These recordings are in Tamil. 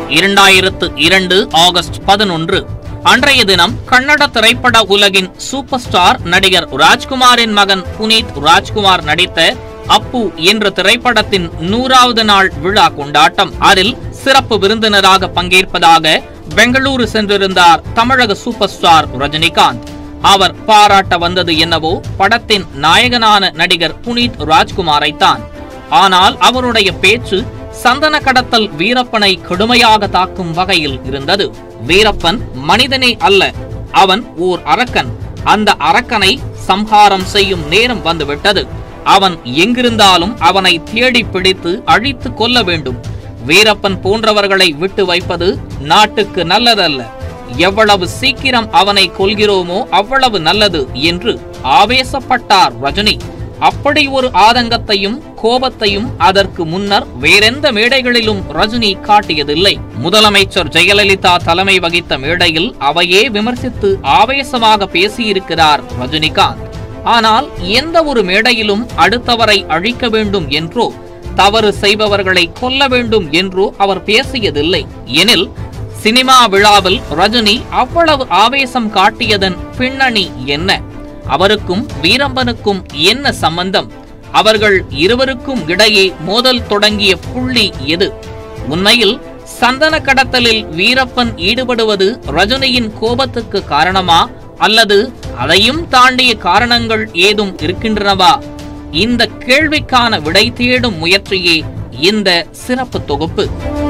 இரண்டாயிரத்து இரண்டு ஆகஸ்ட் பதினொன்று அன்றைய தினம் கன்னட திரைப்பட உலகின் சூப்பர் ஸ்டார் நடிகர் ராஜ்குமாரின் மகன் புனீத் ராஜ்குமார் நடித்த அப்பு என்ற திரைப்படத்தின் நூறாவது நாள் விழா கொண்டாட்டம் அதில் சிறப்பு விருந்தினராக பங்கேற்பதாக பெங்களூரு சென்றிருந்தார் தமிழக சூப்பர் ஸ்டார் ரஜினிகாந்த் அவர் பாராட்ட வந்தது என்னவோ படத்தின் நாயகனான நடிகர் புனீத் ராஜ்குமாரைத்தான் ஆனால் அவருடைய பேச்சு சந்தன கடத்தல் வீரப்பனை கடுமையாக தாக்கும் வகையில் இருந்தது வீரப்பன் மனிதனே அல்ல அவன் ஓர் அரக்கன் அந்த அரக்கனை சம்ஹாரம் செய்யும் நேரம் வந்துவிட்டது அவன் எங்கிருந்தாலும் அவனை தேடி பிடித்து அழித்து கொல்ல வேண்டும் வீரப்பன் போன்றவர்களை விட்டு வைப்பது நாட்டுக்கு நல்லதல்ல எவ்வளவு சீக்கிரம் அவனை கொல்கிறோமோ அவ்வளவு நல்லது என்று ஆவேசப்பட்டார் ரஜினி அப்படி ஒரு ஆதங்கத்தையும் கோபத்தையும் அதற்கு முன்னர் வேறெந்த மேடைகளிலும் ரஜினி காட்டியதில்லை முதலமைச்சர் ஜெயலலிதா தலைமை வகித்த மேடையில் அவையே விமர்சித்து ஆவேசமாக பேசியிருக்கிறார் ரஜினிகாந்த் ஆனால் எந்த ஒரு மேடையிலும் அடுத்தவரை அழிக்க வேண்டும் என்றோ தவறு செய்பவர்களை கொல்ல வேண்டும் என்றோ அவர் பேசியதில்லை எனில் சினிமா விழாவில் ரஜினி அவ்வளவு ஆவேசம் காட்டியதன் பின்னணி என்ன அவருக்கும் வீரம்பனுக்கும் என்ன சம்பந்தம் அவர்கள் இருவருக்கும் இடையே மோதல் தொடங்கிய புள்ளி எது உண்மையில் சந்தன கடத்தலில் வீரப்பன் ஈடுபடுவது ரஜினியின் கோபத்துக்கு காரணமா அல்லது அதையும் தாண்டிய காரணங்கள் ஏதும் இருக்கின்றனவா இந்த கேள்விக்கான விடை தேடும் முயற்சியே இந்த சிறப்பு தொகுப்பு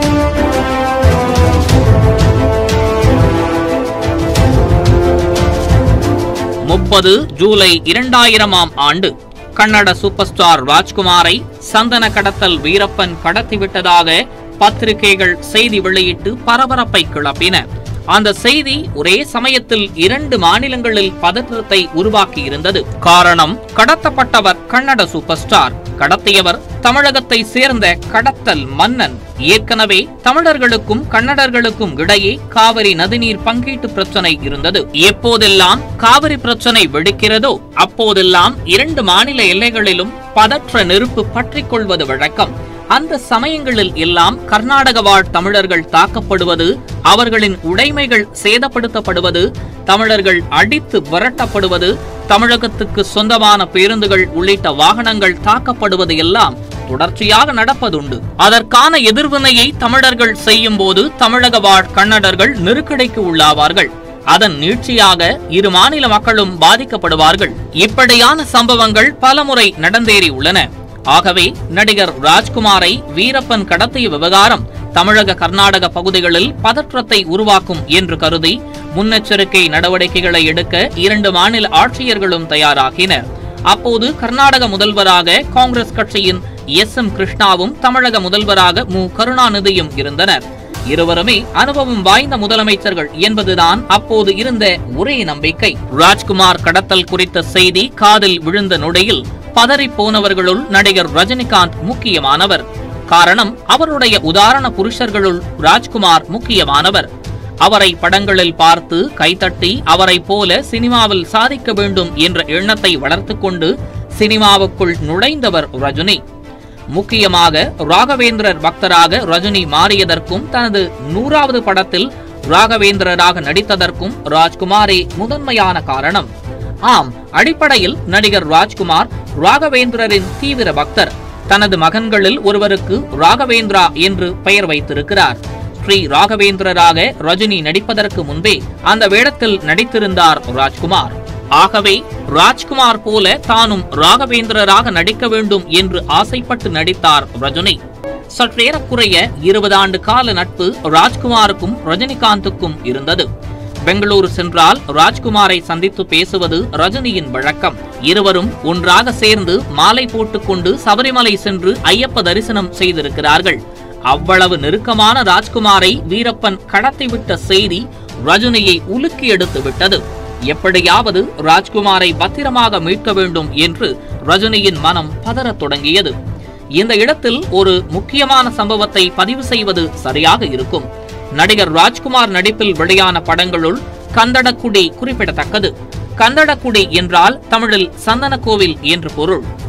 முப்பது ஜூலை இரண்டாயிரமாம் ஆண்டு கன்னட சூப்பர் ஸ்டார் ராஜ்குமாரை சந்தன கடத்தல் வீரப்பன் கடத்திவிட்டதாக பத்திரிகைகள் செய்தி வெளியிட்டு பரபரப்பை கிளப்பின அந்த செய்தி ஒரே சமயத்தில் இரண்டு மாநிலங்களில் பதற்றத்தை உருவாக்கியிருந்தது காரணம் கடத்தப்பட்டவர் கன்னட சூப்பர் ஸ்டார் கடத்தியவர் தமிழகத்தை சேர்ந்த கடத்தல் மன்னன் ஏற்கனவே தமிழர்களுக்கும் கன்னடர்களுக்கும் இடையே காவிரி நதிநீர் பங்கீட்டு பிரச்சனை இருந்தது எப்போதெல்லாம் காவிரி பிரச்சனை வெடிக்கிறதோ அப்போதெல்லாம் இரண்டு மாநில எல்லைகளிலும் பதற்ற நெருப்பு பற்றிக் கொள்வது வழக்கம் அந்த சமயங்களில் எல்லாம் கர்நாடக வாழ் தமிழர்கள் தாக்கப்படுவது அவர்களின் உடைமைகள் சேதப்படுத்தப்படுவது தமிழர்கள் அடித்து விரட்டப்படுவது தமிழகத்துக்கு சொந்தமான பேருந்துகள் உள்ளிட்ட வாகனங்கள் தாக்கப்படுவது எல்லாம் தொடர்ச்சியாக நடப்பதுண்டு அதற்கான எதிர்வினையை தமிழர்கள் செய்யும் போது தமிழக வாழ் கன்னடர்கள் நெருக்கடிக்கு உள்ளாவார்கள் அதன் நீட்சியாக இரு மாநில மக்களும் பாதிக்கப்படுவார்கள் இப்படியான சம்பவங்கள் பலமுறை நடந்தேறி உள்ளன ஆகவே நடிகர் ராஜ்குமாரை வீரப்பன் கடத்திய விவகாரம் தமிழக கர்நாடக பகுதிகளில் பதற்றத்தை உருவாக்கும் என்று கருதி முன்னெச்சரிக்கை நடவடிக்கைகளை எடுக்க இரண்டு மாநில ஆட்சியர்களும் தயாராகினர் அப்போது கர்நாடக முதல்வராக காங்கிரஸ் கட்சியின் எஸ் எம் கிருஷ்ணாவும் தமிழக முதல்வராக மு கருணாநிதியும் இருந்தனர் இருவருமே அனுபவம் வாய்ந்த முதலமைச்சர்கள் என்பதுதான் அப்போது இருந்த ஒரே நம்பிக்கை ராஜ்குமார் கடத்தல் குறித்த செய்தி காதில் விழுந்த நொடியில் பதறி போனவர்களுள் நடிகர் ரஜினிகாந்த் முக்கியமானவர் காரணம் அவருடைய உதாரண புருஷர்களுள் ராஜ்குமார் முக்கியமானவர் அவரை படங்களில் பார்த்து கைதட்டி அவரை போல சினிமாவில் சாதிக்க வேண்டும் என்ற எண்ணத்தை வளர்த்துக் கொண்டு சினிமாவுக்குள் நுழைந்தவர் ரஜினி முக்கியமாக ராகவேந்திரர் பக்தராக ரஜினி மாறியதற்கும் தனது நூறாவது படத்தில் ராகவேந்திரராக நடித்ததற்கும் ராஜ்குமாரே முதன்மையான காரணம் ஆம் அடிப்படையில் நடிகர் ராஜ்குமார் ராகவேந்திரரின் தீவிர பக்தர் தனது மகன்களில் ஒருவருக்கு ராகவேந்திரா என்று பெயர் வைத்திருக்கிறார் ஸ்ரீ ராகவேந்திரராக ரஜினி நடிப்பதற்கு முன்பே அந்த வேடத்தில் நடித்திருந்தார் ராஜ்குமார் ஆகவே ராஜ்குமார் போல தானும் ராகவேந்திரராக நடிக்க வேண்டும் என்று ஆசைப்பட்டு நடித்தார் ரஜினி சற்றேறக்குறைய இருபது ஆண்டு கால நட்பு ராஜ்குமாருக்கும் ரஜினிகாந்துக்கும் இருந்தது பெங்களூரு சென்றால் ராஜ்குமாரை சந்தித்து பேசுவது ரஜினியின் வழக்கம் இருவரும் ஒன்றாக சேர்ந்து மாலை போட்டுக்கொண்டு சபரிமலை சென்று ஐயப்ப தரிசனம் செய்திருக்கிறார்கள் அவ்வளவு நெருக்கமான ராஜ்குமாரை வீரப்பன் கடத்திவிட்ட செய்தி ரஜினியை உலுக்கி எடுத்து விட்டது எப்படியாவது ராஜ்குமாரை பத்திரமாக மீட்க வேண்டும் என்று ரஜினியின் மனம் பதறத் தொடங்கியது இந்த இடத்தில் ஒரு முக்கியமான சம்பவத்தை பதிவு செய்வது சரியாக இருக்கும் நடிகர் ராஜ்குமார் நடிப்பில் வெளியான படங்களுள் கந்தடக்குடி குறிப்பிடத்தக்கது கந்தடக்குடி என்றால் தமிழில் சந்தனக்கோவில் என்று பொருள்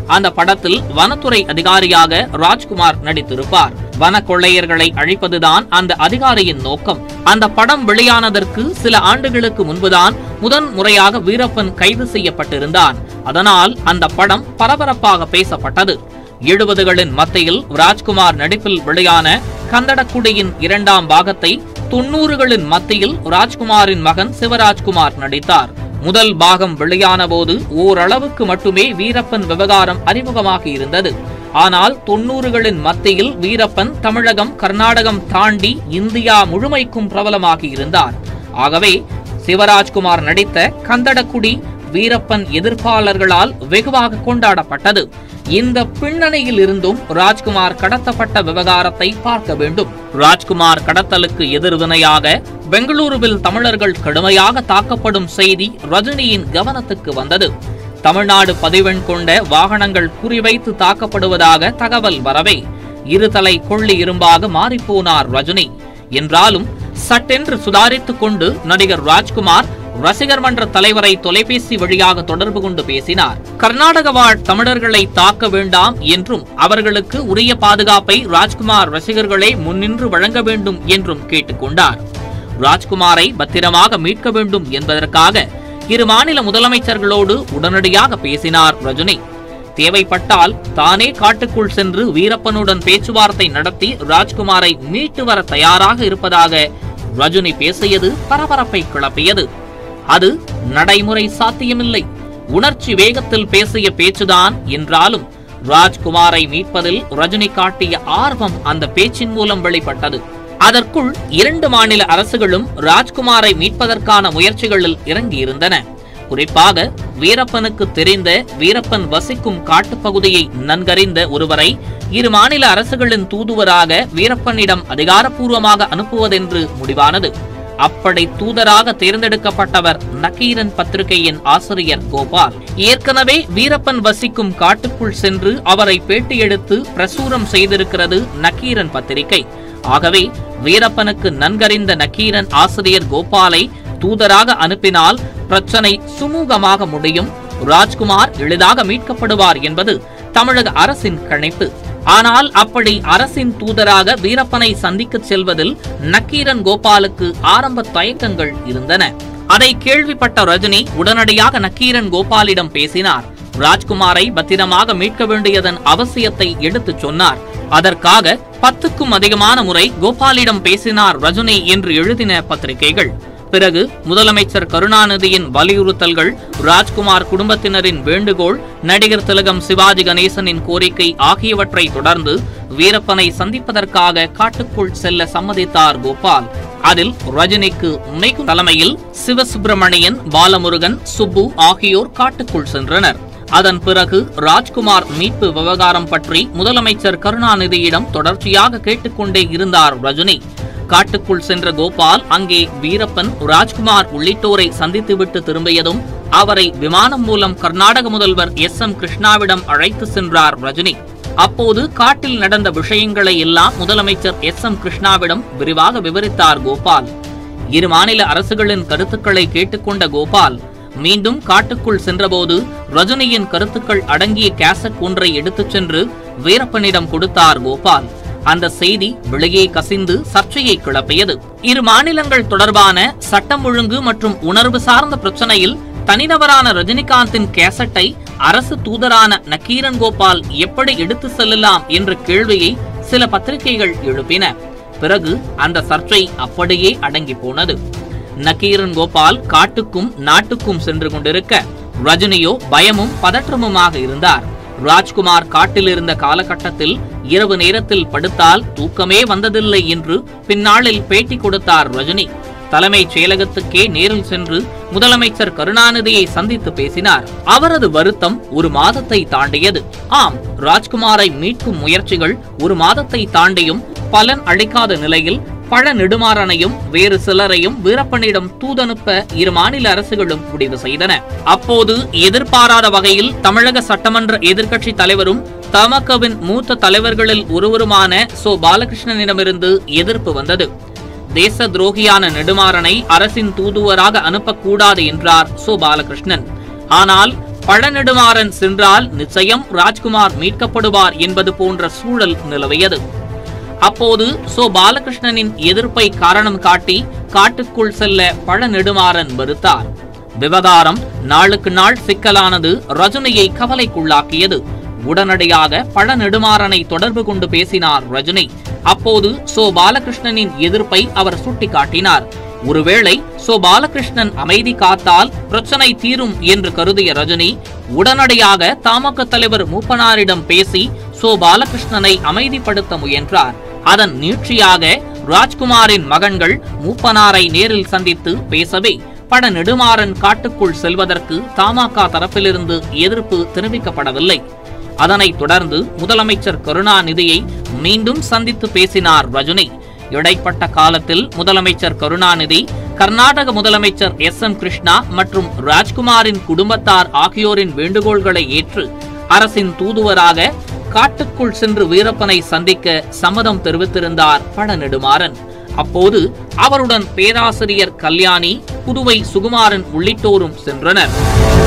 அந்த படத்தில் வனத்துறை அதிகாரியாக ராஜ்குமார் நடித்திருப்பார் வன கொள்ளையர்களை அழிப்பதுதான் அந்த அதிகாரியின் நோக்கம் அந்த படம் வெளியானதற்கு சில ஆண்டுகளுக்கு முன்புதான் முதன் முறையாக வீரப்பன் கைது செய்யப்பட்டிருந்தான் அதனால் அந்த படம் பரபரப்பாக பேசப்பட்டது எழுபதுகளின் மத்தியில் ராஜ்குமார் நடிப்பில் வெளியான கந்தடக்குடியின் இரண்டாம் பாகத்தை தொன்னூறுகளின் மத்தியில் ராஜ்குமாரின் மகன் சிவராஜ்குமார் நடித்தார் முதல் பாகம் வெளியான போது ஓரளவுக்கு மட்டுமே வீரப்பன் விவகாரம் அறிமுகமாகி இருந்தது ஆனால் தொன்னூறுகளின் மத்தியில் வீரப்பன் தமிழகம் கர்நாடகம் தாண்டி இந்தியா முழுமைக்கும் பிரபலமாகி இருந்தார் ஆகவே சிவராஜ்குமார் நடித்த கந்தடக்குடி வீரப்பன் எதிர்ப்பாளர்களால் வெகுவாக கொண்டாடப்பட்டது இந்த பின்னணியில் இருந்தும் ராஜ்குமார் கடத்தப்பட்ட விவகாரத்தை பார்க்க வேண்டும் ராஜ்குமார் கடத்தலுக்கு எதிர்வினையாக பெங்களூருவில் தமிழர்கள் கடுமையாக தாக்கப்படும் செய்தி ரஜினியின் கவனத்துக்கு வந்தது தமிழ்நாடு பதிவெண் கொண்ட வாகனங்கள் குறிவைத்து தாக்கப்படுவதாக தகவல் வரவே இருதலை கொள்ளி இரும்பாக மாறிப்போனார் ரஜினி என்றாலும் சட்டென்று சுதாரித்துக் கொண்டு நடிகர் ராஜ்குமார் ரசிகர் மன்ற தலைவரை தொலைபேசி வழியாக தொடர்பு கொண்டு பேசினார் கர்நாடக வாழ் தமிழர்களை தாக்க வேண்டாம் என்றும் அவர்களுக்கு உரிய பாதுகாப்பை ராஜ்குமார் ரசிகர்களே முன்னின்று வழங்க வேண்டும் என்றும் கேட்டுக்கொண்டார் ராஜ்குமாரை பத்திரமாக மீட்க வேண்டும் என்பதற்காக இரு மாநில முதலமைச்சர்களோடு உடனடியாக பேசினார் ரஜினி தேவைப்பட்டால் தானே காட்டுக்குள் சென்று வீரப்பனுடன் பேச்சுவார்த்தை நடத்தி ராஜ்குமாரை மீட்டு வர தயாராக இருப்பதாக ரஜினி பேசியது பரபரப்பை கிளப்பியது அது நடைமுறை சாத்தியமில்லை உணர்ச்சி வேகத்தில் பேசிய பேச்சுதான் என்றாலும் ராஜ்குமாரை மீட்பதில் ரஜினி காட்டிய ஆர்வம் அந்த பேச்சின் மூலம் வெளிப்பட்டது அதற்குள் இரண்டு மாநில அரசுகளும் ராஜ்குமாரை மீட்பதற்கான முயற்சிகளில் இறங்கியிருந்தன குறிப்பாக வீரப்பனுக்கு தெரிந்த வீரப்பன் வசிக்கும் காட்டுப்பகுதியை நன்கறிந்த ஒருவரை இரு மாநில அரசுகளின் தூதுவராக வீரப்பனிடம் அதிகாரப்பூர்வமாக அனுப்புவதென்று முடிவானது அப்படி தூதராக தேர்ந்தெடுக்கப்பட்டவர் நக்கீரன் பத்திரிகையின் ஆசிரியர் கோபால் ஏற்கனவே வீரப்பன் வசிக்கும் காட்டுக்குள் சென்று அவரை பேட்டி எடுத்து பிரசுரம் செய்திருக்கிறது நக்கீரன் பத்திரிகை ஆகவே வீரப்பனுக்கு நன்கறிந்த நக்கீரன் ஆசிரியர் கோபாலை தூதராக அனுப்பினால் பிரச்சனை சுமூகமாக முடியும் ராஜ்குமார் எளிதாக மீட்கப்படுவார் என்பது தமிழக அரசின் கணிப்பு ஆனால் அப்படி அரசின் தூதராக வீரப்பனை சந்திக்கச் செல்வதில் நக்கீரன் கோபாலுக்கு ஆரம்ப தயக்கங்கள் இருந்தன அதை கேள்விப்பட்ட ரஜினி உடனடியாக நக்கீரன் கோபாலிடம் பேசினார் ராஜ்குமாரை பத்திரமாக மீட்க வேண்டியதன் அவசியத்தை எடுத்துச் சொன்னார் அதற்காக பத்துக்கும் அதிகமான முறை கோபாலிடம் பேசினார் ரஜினி என்று எழுதின பத்திரிகைகள் பிறகு முதலமைச்சர் கருணாநிதியின் வலியுறுத்தல்கள் ராஜ்குமார் குடும்பத்தினரின் வேண்டுகோள் நடிகர் திலகம் சிவாஜி கணேசனின் கோரிக்கை ஆகியவற்றை தொடர்ந்து வீரப்பனை சந்திப்பதற்காக காட்டுக்குள் செல்ல சம்மதித்தார் கோபால் அதில் ரஜினிக்கு முனைக்கு தலைமையில் சிவசுப்பிரமணியன் பாலமுருகன் சுப்பு ஆகியோர் காட்டுக்குள் சென்றனர் அதன் பிறகு ராஜ்குமார் மீட்பு விவகாரம் பற்றி முதலமைச்சர் கருணாநிதியிடம் தொடர்ச்சியாக கேட்டுக்கொண்டே இருந்தார் ரஜினி காட்டுக்குள் சென்ற கோபால் அங்கே வீரப்பன் ராஜ்குமார் உள்ளிட்டோரை சந்தித்துவிட்டு திரும்பியதும் அவரை விமானம் மூலம் கர்நாடக முதல்வர் எஸ் எம் கிருஷ்ணாவிடம் அழைத்து சென்றார் ரஜினி அப்போது காட்டில் நடந்த விஷயங்களை எல்லாம் முதலமைச்சர் எஸ் எம் கிருஷ்ணாவிடம் விரிவாக விவரித்தார் கோபால் இரு மாநில அரசுகளின் கருத்துக்களை கேட்டுக்கொண்ட கோபால் மீண்டும் காட்டுக்குள் சென்றபோது ரஜினியின் கருத்துக்கள் அடங்கிய கேசட் ஒன்றை எடுத்துச் சென்று வீரப்பனிடம் கொடுத்தார் கோபால் அந்த செய்தி வெளியே கசிந்து சர்ச்சையை கிளப்பியது இரு மாநிலங்கள் தொடர்பான சட்டம் ஒழுங்கு மற்றும் உணர்வு சார்ந்த பிரச்சனையில் தனிநபரான ரஜினிகாந்தின் கேசட்டை அரசு தூதரான நக்கீரன் கோபால் எப்படி எடுத்து செல்லலாம் என்ற கேள்வியை சில பத்திரிகைகள் எழுப்பின பிறகு அந்த சர்ச்சை அப்படியே அடங்கி போனது நக்கீரன் கோபால் காட்டுக்கும் நாட்டுக்கும் சென்று கொண்டிருக்க ரஜினியோ பயமும் பதற்றமுமாக இருந்தார் ராஜ்குமார் காட்டில் இருந்த காலகட்டத்தில் இரவு நேரத்தில் படுத்தால் தூக்கமே வந்ததில்லை என்று பின்னாளில் பேட்டி கொடுத்தார் ரஜினி தலைமைச் செயலகத்துக்கே நேரில் சென்று முதலமைச்சர் கருணாநிதியை சந்தித்து பேசினார் அவரது வருத்தம் ஒரு மாதத்தை தாண்டியது ஆம் ராஜ்குமாரை மீட்கும் முயற்சிகள் ஒரு மாதத்தை தாண்டியும் பலன் அளிக்காத நிலையில் பழ நெடுமாறனையும் வேறு சிலரையும் வீரப்பனிடம் தூதனுப்ப இரு மாநில அரசுகளும் முடிவு செய்தன அப்போது எதிர்பாராத வகையில் தமிழக சட்டமன்ற எதிர்க்கட்சி தலைவரும் தமகவின் மூத்த தலைவர்களில் ஒருவருமான சோ பாலகிருஷ்ணனிடமிருந்து எதிர்ப்பு வந்தது தேச துரோகியான நெடுமாறனை அரசின் தூதுவராக அனுப்பக்கூடாது என்றார் சோ பாலகிருஷ்ணன் ஆனால் பழநெடுமாறன் சென்றால் நிச்சயம் ராஜ்குமார் மீட்கப்படுவார் என்பது போன்ற சூழல் நிலவியது அப்போது சோ பாலகிருஷ்ணனின் எதிர்ப்பை காரணம் காட்டி காட்டுக்குள் செல்ல பழநெடுமாறன் மறுத்தார் விவகாரம் நாளுக்கு நாள் சிக்கலானது ரஜினியை கவலைக்குள்ளாக்கியது உடனடியாக பழநெடுமாறனை தொடர்பு கொண்டு பேசினார் ரஜினி அப்போது சோ பாலகிருஷ்ணனின் எதிர்ப்பை அவர் சுட்டிக்காட்டினார் ஒருவேளை சோ பாலகிருஷ்ணன் அமைதி காத்தால் பிரச்சனை தீரும் என்று கருதிய ரஜினி உடனடியாக தமாக தலைவர் மூப்பனாரிடம் பேசி சோ பாலகிருஷ்ணனை அமைதிப்படுத்த முயன்றார் அதன் நீட்சியாக ராஜ்குமாரின் மகன்கள் மூப்பனாரை நேரில் சந்தித்து பேசவே பட நெடுமாறன் காட்டுக்குள் செல்வதற்கு தமாக தரப்பிலிருந்து எதிர்ப்பு தெரிவிக்கப்படவில்லை அதனைத் தொடர்ந்து முதலமைச்சர் கருணாநிதியை மீண்டும் சந்தித்து பேசினார் ரஜினி இடைப்பட்ட காலத்தில் முதலமைச்சர் கருணாநிதி கர்நாடக முதலமைச்சர் எஸ் எம் கிருஷ்ணா மற்றும் ராஜ்குமாரின் குடும்பத்தார் ஆகியோரின் வேண்டுகோள்களை ஏற்று அரசின் தூதுவராக காட்டுக்குள் சென்று வீரப்பனை சந்திக்க சம்மதம் தெரிவித்திருந்தார் பழநெடுமாறன் அப்போது அவருடன் பேராசிரியர் கல்யாணி புதுவை சுகுமாரன் உள்ளிட்டோரும் சென்றனர்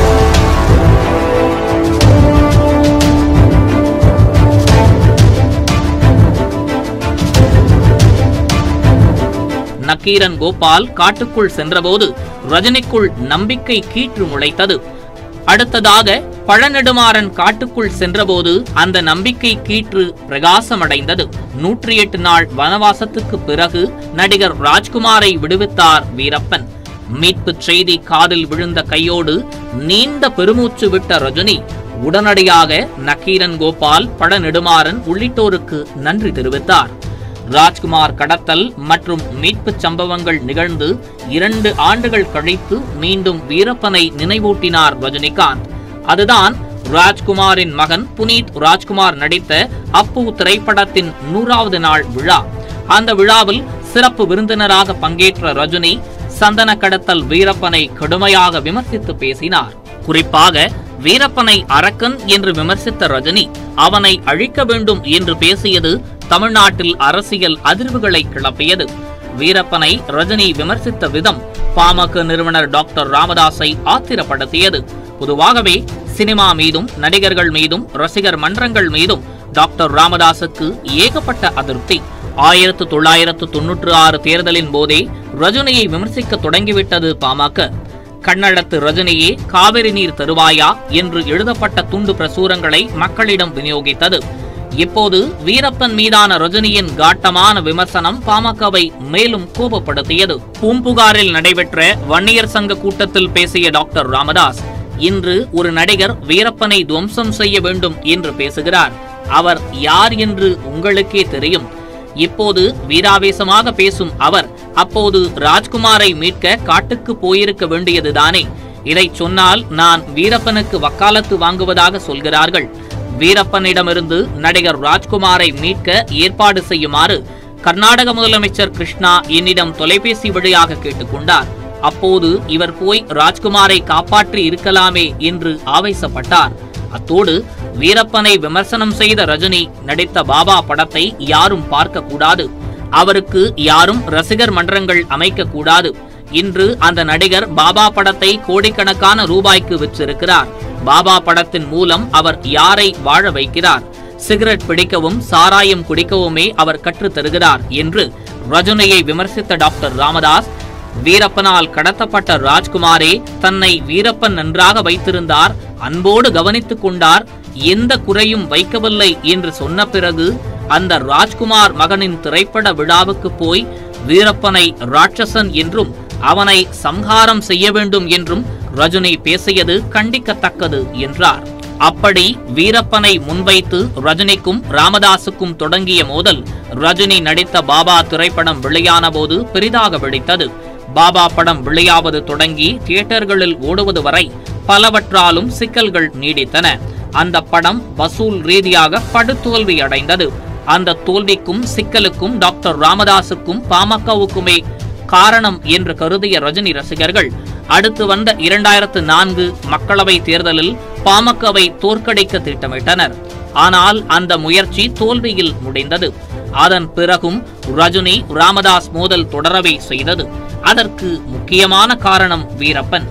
நக்கீரன் கோபால் காட்டுக்குள் சென்றபோது ரஜினிக்குள் நம்பிக்கை கீற்று முளைத்தது அடுத்ததாக பழநெடுமாறன் காட்டுக்குள் சென்றபோது அந்த நம்பிக்கை கீற்று பிரகாசமடைந்தது நூற்றி எட்டு நாள் வனவாசத்துக்கு பிறகு நடிகர் ராஜ்குமாரை விடுவித்தார் வீரப்பன் மீட்புச் செய்தி காதில் விழுந்த கையோடு நீண்ட பெருமூச்சு விட்ட ரஜினி உடனடியாக நக்கீரன் கோபால் பழநெடுமாறன் உள்ளிட்டோருக்கு நன்றி தெரிவித்தார் ராஜ்குமார் கடத்தல் மற்றும் மீட்புச் சம்பவங்கள் நிகழ்ந்து இரண்டு ஆண்டுகள் கழித்து மீண்டும் வீரப்பனை நினைவூட்டினார் ரஜினிகாந்த் அதுதான் ராஜ்குமாரின் மகன் புனீத் ராஜ்குமார் நடித்த அப்பு திரைப்படத்தின் நூறாவது நாள் விழா அந்த விழாவில் சிறப்பு விருந்தினராக பங்கேற்ற ரஜினி சந்தன கடத்தல் வீரப்பனை கடுமையாக விமர்சித்து பேசினார் குறிப்பாக வீரப்பனை அரக்கன் என்று விமர்சித்த ரஜினி அவனை அழிக்க வேண்டும் என்று பேசியது தமிழ்நாட்டில் அரசியல் அதிர்வுகளை கிளப்பியது வீரப்பனை ரஜினி விமர்சித்த விதம் பாமக நிறுவனர் டாக்டர் ராமதாஸை ஆத்திரப்படுத்தியது பொதுவாகவே சினிமா மீதும் நடிகர்கள் மீதும் ரசிகர் மன்றங்கள் மீதும் டாக்டர் ராமதாஸுக்கு ஏகப்பட்ட அதிருப்தி ஆயிரத்து தொள்ளாயிரத்து தொன்னூற்று ஆறு தேர்தலின் போதே ரஜினியை விமர்சிக்க தொடங்கிவிட்டது பாமக கண்ணடத்து ரஜினியே காவிரி நீர் தருவாயா என்று எழுதப்பட்ட துண்டு பிரசுரங்களை மக்களிடம் விநியோகித்தது இப்போது வீரப்பன் மீதான ரஜினியின் காட்டமான விமர்சனம் பாமகவை மேலும் கோபப்படுத்தியது பூம்புகாரில் நடைபெற்ற வன்னியர் சங்க கூட்டத்தில் பேசிய டாக்டர் ராமதாஸ் இன்று ஒரு நடிகர் வீரப்பனை துவம்சம் செய்ய வேண்டும் என்று பேசுகிறார் அவர் யார் என்று உங்களுக்கே தெரியும் இப்போது வீராவேசமாக பேசும் அவர் அப்போது ராஜ்குமாரை மீட்க காட்டுக்கு போயிருக்க வேண்டியதுதானே இதைச் சொன்னால் நான் வீரப்பனுக்கு வக்காலத்து வாங்குவதாக சொல்கிறார்கள் வீரப்பனிடமிருந்து நடிகர் ராஜ்குமாரை மீட்க ஏற்பாடு செய்யுமாறு கர்நாடக முதலமைச்சர் கிருஷ்ணா என்னிடம் தொலைபேசி வழியாக கேட்டுக்கொண்டார் அப்போது இவர் போய் ராஜ்குமாரை காப்பாற்றி இருக்கலாமே என்று ஆவேசப்பட்டார் அத்தோடு வீரப்பனை விமர்சனம் செய்த ரஜினி நடித்த பாபா படத்தை யாரும் பார்க்க கூடாது அவருக்கு யாரும் ரசிகர் மன்றங்கள் அமைக்க கூடாது இன்று அந்த நடிகர் பாபா படத்தை கோடிக்கணக்கான ரூபாய்க்கு விற்றிருக்கிறார் பாபா படத்தின் மூலம் அவர் யாரை வாழ வைக்கிறார் சிகரெட் பிடிக்கவும் சாராயம் குடிக்கவுமே அவர் கற்றுத் தருகிறார் என்று ரஜினியை விமர்சித்த டாக்டர் ராமதாஸ் வீரப்பனால் கடத்தப்பட்ட ராஜ்குமாரே தன்னை வீரப்பன் நன்றாக வைத்திருந்தார் அன்போடு கவனித்துக் கொண்டார் எந்த குறையும் வைக்கவில்லை என்று சொன்ன பிறகு அந்த ராஜ்குமார் மகனின் திரைப்பட விழாவுக்கு போய் வீரப்பனை ராட்சசன் என்றும் அவனை சம்ஹாரம் செய்ய வேண்டும் என்றும் ரஜினி பேசியது கண்டிக்கத்தக்கது என்றார் அப்படி வீரப்பனை முன்வைத்து ரஜினிக்கும் ராமதாசுக்கும் தொடங்கிய மோதல் ரஜினி நடித்த பாபா திரைப்படம் வெளியான போது பெரிதாக வெடித்தது பாபா படம் வெளியாவது தொடங்கி தியேட்டர்களில் ஓடுவது வரை பலவற்றாலும் சிக்கல்கள் நீடித்தன அந்த படம் வசூல் ரீதியாக படுதோல்வி அடைந்தது அந்த தோல்விக்கும் சிக்கலுக்கும் டாக்டர் ராமதாசுக்கும் பாமகவுக்குமே காரணம் என்று கருதிய ரஜினி ரசிகர்கள் அடுத்து வந்த இரண்டாயிரத்து நான்கு மக்களவை தேர்தலில் பாமகவை தோற்கடிக்க திட்டமிட்டனர் ஆனால் அந்த முயற்சி தோல்வியில் முடிந்தது அதன் பிறகும் ரஜினி ராமதாஸ் மோதல் தொடரவே செய்தது அதற்கு முக்கியமான காரணம் வீரப்பன்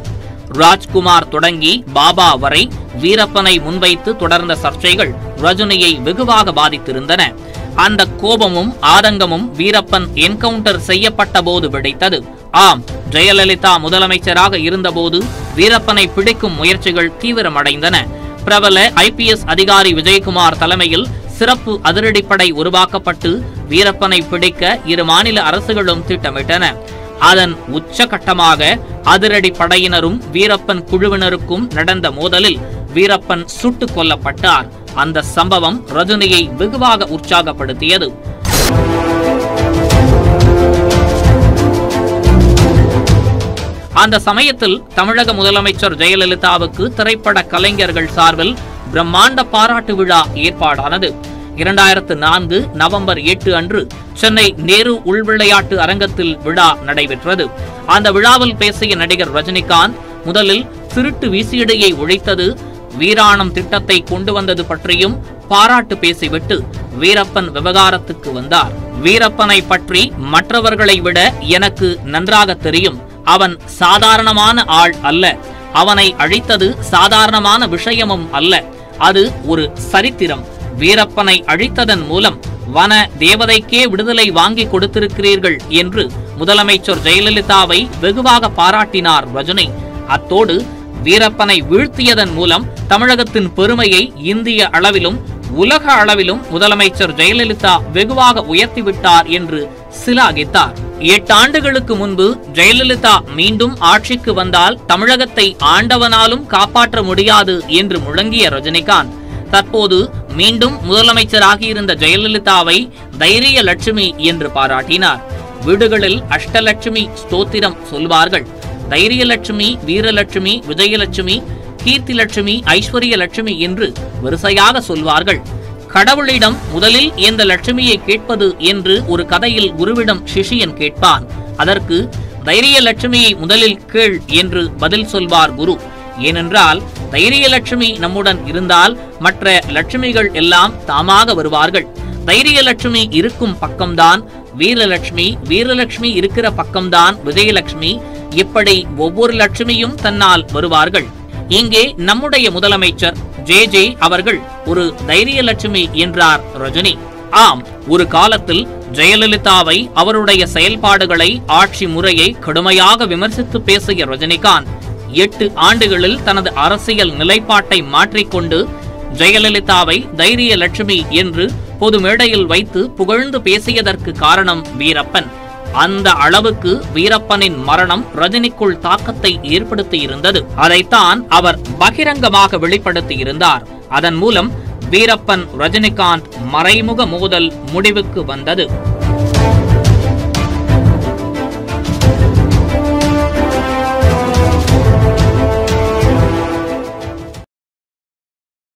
ராஜ்குமார் தொடங்கி பாபா வரை வீரப்பனை முன்வைத்து தொடர்ந்த சர்ச்சைகள் ரஜினியை வெகுவாக பாதித்திருந்தன அந்த கோபமும் ஆதங்கமும் வீரப்பன் என்கவுண்டர் செய்யப்பட்ட போது வெடித்தது ஆம் ஜெயலலிதா முதலமைச்சராக இருந்தபோது வீரப்பனை பிடிக்கும் முயற்சிகள் தீவிரமடைந்தன பிரபல ஐபிஎஸ் அதிகாரி விஜயகுமார் தலைமையில் சிறப்பு அதிரடிப்படை உருவாக்கப்பட்டு வீரப்பனை பிடிக்க இரு மாநில அரசுகளும் திட்டமிட்டன அதன் உச்சகட்டமாக அதிரடி படையினரும் வீரப்பன் குழுவினருக்கும் நடந்த மோதலில் வீரப்பன் சுட்டுக் கொல்லப்பட்டார் அந்த சம்பவம் ரஜினியை வெகுவாக உற்சாகப்படுத்தியது அந்த சமயத்தில் தமிழக முதலமைச்சர் ஜெயலலிதாவுக்கு திரைப்பட கலைஞர்கள் சார்பில் பிரம்மாண்ட பாராட்டு விழா ஏற்பாடானது இரண்டாயிரத்து நான்கு நவம்பர் எட்டு அன்று சென்னை நேரு உள்விளையாட்டு அரங்கத்தில் விழா நடைபெற்றது அந்த விழாவில் பேசிய நடிகர் ரஜினிகாந்த் முதலில் திருட்டு விசியடையை ஒழித்தது வீராணம் திட்டத்தை கொண்டு வந்தது பற்றியும் பாராட்டு பேசிவிட்டு வீரப்பன் விவகாரத்துக்கு வந்தார் வீரப்பனை பற்றி மற்றவர்களை விட எனக்கு நன்றாக தெரியும் அவன் சாதாரணமான ஆள் அல்ல அவனை அழித்தது சாதாரணமான விஷயமும் அல்ல அது ஒரு சரித்திரம் வீரப்பனை அழித்ததன் மூலம் வன தேவதைக்கே விடுதலை வாங்கி கொடுத்திருக்கிறீர்கள் என்று முதலமைச்சர் ஜெயலலிதாவை வெகுவாக பாராட்டினார் ரஜினி அத்தோடு வீரப்பனை வீழ்த்தியதன் மூலம் தமிழகத்தின் பெருமையை இந்திய அளவிலும் உலக அளவிலும் முதலமைச்சர் ஜெயலலிதா வெகுவாக உயர்த்திவிட்டார் என்று சிலாகித்தார் எட்டு ஆண்டுகளுக்கு முன்பு ஜெயலலிதா மீண்டும் ஆட்சிக்கு வந்தால் தமிழகத்தை ஆண்டவனாலும் காப்பாற்ற முடியாது என்று முழங்கிய ரஜினிகாந்த் தற்போது மீண்டும் முதலமைச்சராகியிருந்த ஜெயலலிதாவை தைரிய லட்சுமி என்று பாராட்டினார் வீடுகளில் அஷ்டலட்சுமி ஸ்தோத்திரம் சொல்வார்கள் தைரியலட்சுமி வீரலட்சுமி விஜயலட்சுமி கீர்த்திலட்சுமி ஐஸ்வர்ய லட்சுமி என்று வரிசையாக சொல்வார்கள் கடவுளிடம் முதலில் எந்த லட்சுமியை கேட்பது என்று ஒரு கதையில் குருவிடம் சிஷியன் கேட்பான் அதற்கு தைரிய லட்சுமியை முதலில் கேள் என்று பதில் சொல்வார் குரு ஏனென்றால் தைரியலட்சுமி நம்முடன் இருந்தால் மற்ற லட்சுமிகள் எல்லாம் தாமாக வருவார்கள் தைரியலட்சுமி இருக்கும் பக்கம்தான் வீரலட்சுமி வீரலட்சுமி இருக்கிற பக்கம்தான் விஜயலட்சுமி இப்படி ஒவ்வொரு லட்சுமியும் தன்னால் வருவார்கள் இங்கே நம்முடைய முதலமைச்சர் ஜே ஜே அவர்கள் ஒரு தைரியலட்சுமி என்றார் ரஜினி ஆம் ஒரு காலத்தில் ஜெயலலிதாவை அவருடைய செயல்பாடுகளை ஆட்சி முறையை கடுமையாக விமர்சித்து பேசிய ரஜினிகாந்த் எட்டு ஆண்டுகளில் தனது அரசியல் நிலைப்பாட்டை மாற்றிக்கொண்டு ஜெயலலிதாவை தைரிய லட்சுமி என்று பொது மேடையில் வைத்து புகழ்ந்து பேசியதற்கு காரணம் வீரப்பன் அந்த அளவுக்கு வீரப்பனின் மரணம் ரஜினிக்குள் தாக்கத்தை ஏற்படுத்தியிருந்தது அதைத்தான் அவர் பகிரங்கமாக வெளிப்படுத்தியிருந்தார் அதன் மூலம் வீரப்பன் ரஜினிகாந்த் மறைமுக மோதல் முடிவுக்கு வந்தது